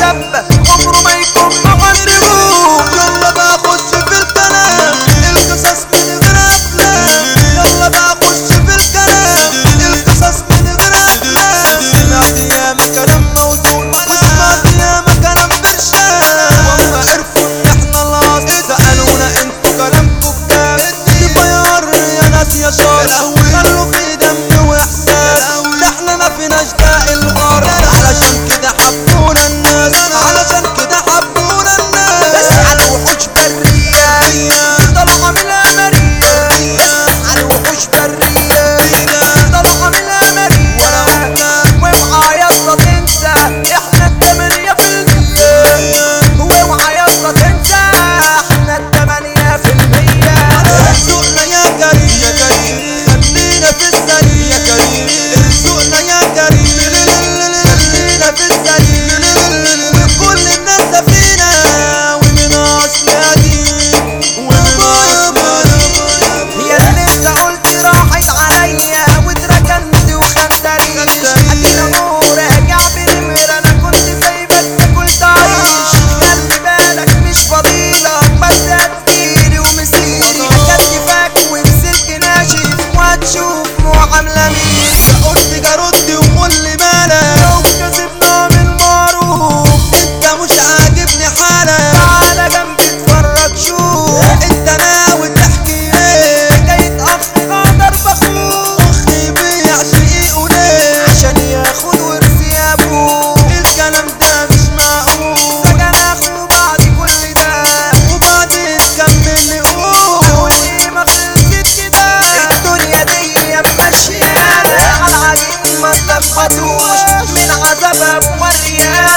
شاب عمره ما يكون معلمه يلا بقى خش في الكلام القصص من غير افلام يلا بقى خش في الكلام القصص من غير افلام سمعت ياما كلام موزون وسمعت ياما كلام برشام وما عرفوا ان احنا الاصل سالونا انتوا كلامكم بكام تغير يا ناس يا شر خلوا في دم واحساس ده احنا ما فيناش داعي الغرب علشان كده حبونا الناس علشان كده حبونا الناس اسعى الوحوش برية طلعة من الأمرية اسعى الوحوش برية طلعة من الأمرية واوعى يلا تنسى احنا التمانية في المية واوعى يلا تنسى احنا التمانية في المية ارزقنا يا كريم يا كريم خلينا في السريع يا كريم ارزقنا يا كريم خلينا في السريع وكل الناس سفينة ومن اصل قديم ومن اصل قديم يا اللي انت قلت راحت عليا واتركنت وخدتني ادينا نور راجع بنمر انا كنت سايبك تاكل تعيش خلي بالك مش فضيلة بس هتجيلي ومسيري اكتفك وبسلك ناشف وهتشوف معاملة مين قلت جرد وقول لي مالك لو كسبنا من معروف انت مش عاجبني حالك تعالى جنبي اتفرج شوف انت ناوي تحكي ايه حكاية اخ غدر باخوه مخي بيع شقيقه ليه عشان ياخد ورث يا ابوه الكلام ده مش معقول سجن اخوه بعد كل ده وبعدين كمل قول واللي ما خلصت كده الدنيا دي ماشيانا على العجين ما تلخبطوش من عذابها موريانا